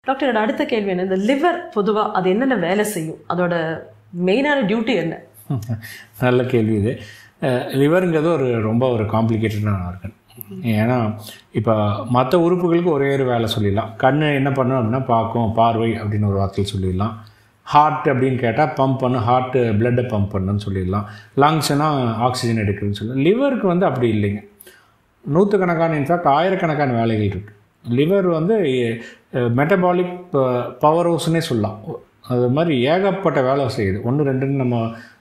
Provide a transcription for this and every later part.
doctor என்னோட அடுத்த கேள்வி என்ன இந்த லிவர் பொதுவா அது என்னென்ன வேலை செய்யும் அதோட மெயினான டியூட்டி என்ன நல்ல கேள்வி இது லிவருங்கிறது ஒரு ரொம்ப ஒரு காம்ப்ளிகேட்டடான ஆர்கன் ஏன்னா இப்போ மற்ற உறுப்புகளுக்கு ஒரே ஒரு வேலை சொல்லிடலாம் கண் என்ன பண்ணும் அப்படின்னா பார்க்கும் பார்வை அப்படின்னு ஒரு வார்த்தையில் சொல்லிடலாம் ஹார்ட் அப்படின்னு கேட்டால் பம்ப் பண்ணும் ஹார்ட்டு பிளட்டை பம்ப் பண்ணுன்னு சொல்லிடலாம் லங்ஸ்னால் ஆக்சிஜன் எடுக்குதுன்னு சொல்லலாம் லிவருக்கு வந்து அப்படி இல்லைங்க நூற்றுக்கணக்கான இன்ஃபேக்ட் ஆயிரக்கணக்கான வேலைகள் இருக்குது லிவர் வந்து மெட்டபாலிக் பவர் ஹவுஸ்னே சொல்லலாம் அது மாதிரி ஏகப்பட்ட வேலை செய்யுது ஒன்று ரெண்டுன்னு நம்ம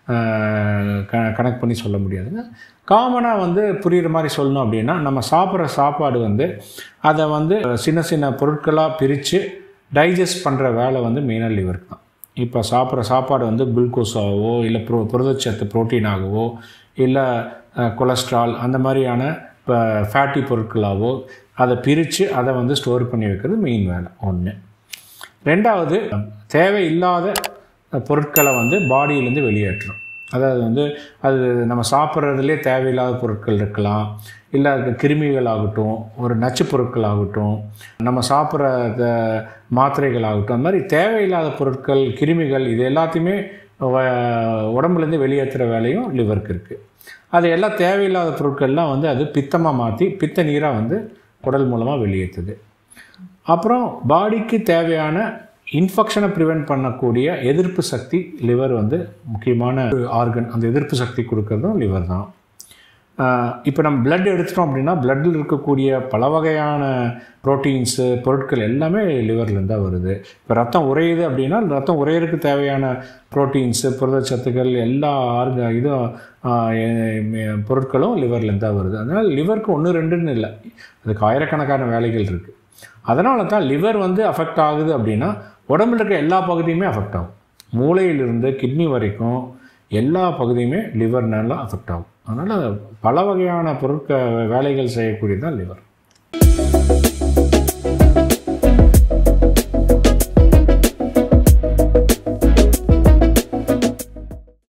அஹ், க கணக்கு பண்ணி சொல்ல முடியாதுங்க காமனாக வந்து புரிகிற மாதிரி சொல்லணும் அப்படின்னா நம்ம சாப்பிட்ற சாப்பாடு வந்து அதை வந்து சின்ன சின்ன பொருட்களாக பிரித்து டைஜஸ்ட் பண்ணுற வேலை வந்து மெயினாக லிவருக்கு தான் இப்போ சாப்பிட்ற சாப்பாடு வந்து குளுக்கோஸாகவோ இல்லை புரோ புரதச்சத்து புரோட்டீனாகவோ இல்லை கொலஸ்ட்ரால் அந்த மாதிரியான இப்போ ஃபேட்டி பொருட்களாகவோ அதை பிரித்து அதை வந்து ஸ்டோர் பண்ணி வைக்கிறது மெயின் வேலை ஒன்று ரெண்டாவது தேவையில்லாத பொருட்களை வந்து பாடியிலேருந்து வெளியேற்றணும் அதாவது வந்து அது நம்ம சாப்பிட்றதுலே தேவையில்லாத பொருட்கள் இருக்கலாம் இல்லை அது கிருமிகள் ஆகட்டும் ஒரு நச்சு பொருட்கள் ஆகட்டும் நம்ம சாப்பிட்ற மாத்திரைகள் ஆகட்டும் அந்த மாதிரி தேவையில்லாத பொருட்கள் கிருமிகள் இது எல்லாத்தையுமே வ- உடம்புலேருந்து வெளியேற்றுற வேலையும் லிவருக்கு இருக்குது அது எல்லாம் தேவையில்லாத பொருட்கள்லாம் வந்து அது பித்தமாக மாற்றி பித்த நீராக வந்து குடல் மூலமாக வெளியேற்றுது அப்புறம் பாடிக்கு தேவையான இன்ஃபெக்ஷனை ப்ரிவெண்ட் பண்ணக்கூடிய எதிர்ப்பு சக்தி லிவர் வந்து முக்கியமான ஆர்கன் அந்த எதிர்ப்பு சக்தி கொடுக்கறதும் லிவர் தான் இப்போ நம்ம blood எடுத்துட்டோம் அப்படின்னா பிளட்டில் இருக்கக்கூடிய பல வகையான ப்ரோட்டீன்ஸு பொருட்கள் எல்லாமே லிவர்லேருந்து தான் வருது இப்போ ரத்தம் உறையுது அப்படின்னா ரத்தம் உறையிறதுக்கு தேவையான ப்ரோட்டீன்ஸு புரதச்சத்துக்கள் எல்லா ஆர்க இதுவும் ஆஹ், எ- எ- பொருட்களும் லிவர்லேருந்து தான் வருது அதனால் லிவருக்கு ஒன்று ரெண்டுன்னு இல்லை அதுக்கு ஆயிரக்கணக்கான வேலைகள் இருக்குது அதனால தான் லிவர் வந்து அஃபெக்ட் ஆகுது அப்படின்னா உடம்புல இருக்க எல்லா பகுதியுமே அஃபெக்ட் ஆகும் மூளையிலிருந்து கிட்னி வரைக்கும் எல்லா பகுதியுமே லிவர்னால அஃபெக்ட் ஆகும் அதனால் பல வகையான பொருட்க வேலைகள் செய்யக்கூடியது தான் லிவர்